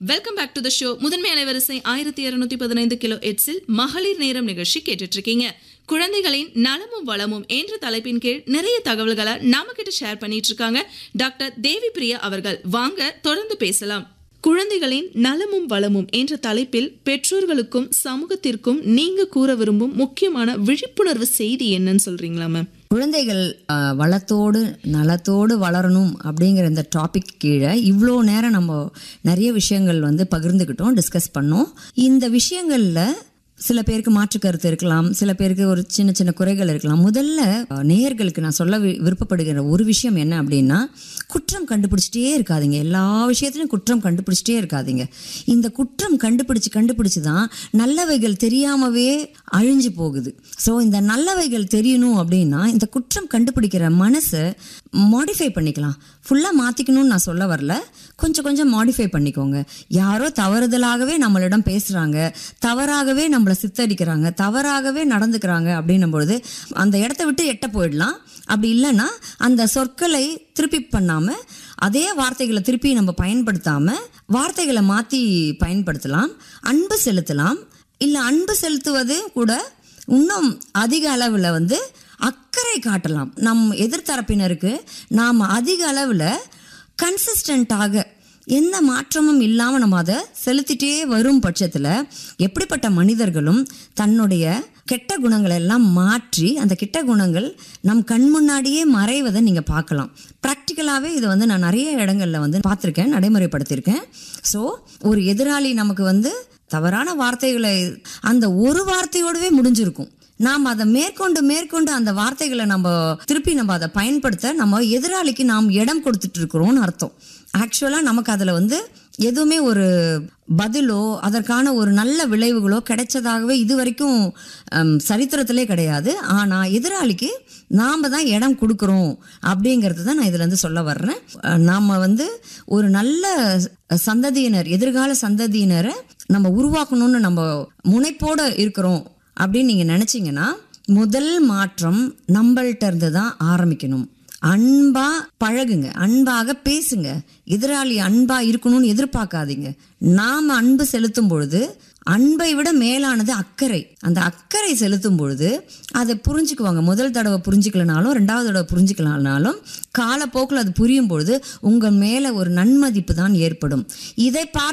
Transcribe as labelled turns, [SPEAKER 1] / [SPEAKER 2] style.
[SPEAKER 1] welcome back to the show முதன்மை அலைவரிசை ஆயிரத்தி இருநூத்தி பதினைந்து கிலோ எட்ஸில் மகளிர் நேரம் நிகழ்ச்சி கேட்டுட்டு இருக்கீங்க குழந்தைகளின் நலமும் வளமும் என்ற தலைப்பின் கீழ் நிறைய தகவல்களை நாம கிட்ட ஷேர் பண்ணிட்டு இருக்காங்க டாக்டர் தேவி பிரியா அவர்கள் வாங்க தொடர்ந்து பேசலாம் குழந்தைகளின் நலமும் வளமும் என்ற தலைப்பில் பெற்றோர்களுக்கும் சமூகத்திற்கும் நீங்க கூற விரும்பும் முக்கியமான விழிப்புணர்வு செய்தி என்னன்னு சொல்றீங்களா மேம்
[SPEAKER 2] குழந்தைகள் அஹ், வளத்தோடு நலத்தோடு வளரணும் அப்படிங்கிற இந்த டாபிக் கீழே இவ்வளோ நேரம் நம்ம நிறைய விஷயங்கள் வந்து பகிர்ந்துக்கிட்டோம் டிஸ்கஸ் பண்ணோம் இந்த விஷயங்களில் சில பேருக்கு மாற்று கருத்து இருக்கலாம் சில பேருக்கு ஒரு சின்ன சின்ன குறைகள் இருக்கலாம் முதல்ல அஹ், நேயர்களுக்கு நான் சொல்ல வி- விருப்பப்படுகிற ஒரு விஷயம் என்ன அப்படின்னா குற்றம் கண்டுபிடிச்சிட்டே இருக்காதீங்க எல்லா விஷயத்துலையும் குற்றம் கண்டுபிடிச்சிட்டே இருக்காதீங்க இந்த குற்றம் கண்டுபிடிச்சு கண்டுபிடிச்சு தான் நல்லவைகள் தெரியாமவே அழிஞ்சு போகுது ஸோ இந்த நல்லவைகள் தெரியணும் அப்படின்னா இந்த குற்றம் கண்டுபிடிக்கிற மனசை மாடிஃபை பண்ணிக்கலாம் ஃபுல்லாக மாற்றிக்கணும்னு நான் சொல்ல வரல கொஞ்சம் கொஞ்சம் மாடிஃபை பண்ணிக்கோங்க யாரோ தவறுதலாகவே நம்மளிடம் பேசுகிறாங்க தவறாகவே நம்மளை சித்தரிக்கிறாங்க தவறாகவே நடந்துக்கிறாங்க அப்படின்னும் பொழுது அந்த இடத்த விட்டு எட்ட போயிடலாம் அப்படி இல்லைன்னா அந்த சொற்களை திருப்பி பண்ணாமல் அதே வார்த்தைகளை திருப்பி நம்ம பயன்படுத்தாமல் வார்த்தைகளை மாற்றி பயன்படுத்தலாம் அன்பு செலுத்தலாம் இல்லை அன்பு செலுத்துவது கூட இன்னும் அதிக அளவில் வந்து அக்கறை காட்டலாம் நம் எதிர்த்தரப்பினருக்கு நாம் அதிக அளவில் கன்சிஸ்டண்ட்டாக எந்த மாற்றமும் இல்லாமல் நம்ம அதை செலுத்திட்டே வரும் பட்சத்தில் எப்படிப்பட்ட மனிதர்களும் தன்னுடைய கெட்ட குணங்களை எல்லாம் மாற்றி அந்த கெட்ட குணங்கள் நம் கண் முன்னாடியே மறைவதை நீங்கள் பார்க்கலாம் ப்ராக்டிக்கலாகவே இதை வந்து நான் நிறைய இடங்களில் வந்து பார்த்துருக்கேன் நடைமுறைப்படுத்தியிருக்கேன் ஸோ ஒரு எதிராளி நமக்கு வந்து தவறான வார்த்தைகளை அந்த ஒரு வார்த்தையோடவே முடிஞ்சிருக்கும் நாம் அதை மேற்கொண்டு மேற்கொண்டு அந்த வார்த்தைகளை நம்ம திருப்பி நம்ம அதை பயன்படுத்த நம்ம எதிராளிக்கு நாம் இடம் கொடுத்துட்டு இருக்கிறோம்னு அர்த்தம் ஆக்சுவலாக நமக்கு அதில் வந்து எதுவுமே ஒரு பதிலோ அதற்கான ஒரு நல்ல விளைவுகளோ கிடைச்சதாகவே இது வரைக்கும் ஹம், சரித்திரத்திலே கிடையாது ஆனால் எதிராளிக்கு நாம் தான் இடம் கொடுக்குறோம் அப்படிங்கிறது தான் நான் இதுலேருந்து சொல்ல வர்றேன் அஹ், நாம வந்து ஒரு நல்ல சந்ததியினர் எதிர்கால சந்ததியினரை நம்ம உருவாக்கணும்னு நம்ம முனைப்போடு இருக்கிறோம் அப்படின்னு நீங்கள் நினச்சிங்கன்னா முதல் மாற்றம் நம்மள்ட்ட இருந்து தான் ஆரம்பிக்கணும் அன்பா பழகுங்க அன்பாக பேசுங்க எதிராளி அன்பா இருக்கணும்னு எதிர்பார்க்காதீங்க நாம அன்பு செலுத்தும் பொழுது அன்பை விட மேலானது அக்கறை அந்த அக்கறை செலுத்தும் பொழுது அதை புரிஞ்சுக்குவாங்க முதல் தடவை புரிஞ்சுக்கலனாலும் ரெண்டாவது தடவை புரிஞ்சுக்கலனாலும் காலப்போக்கில் அது புரியும் பொழுது உங்கள் மேலே ஒரு நன்மதிப்பு தான் ஏற்படும் இதை பார்த்து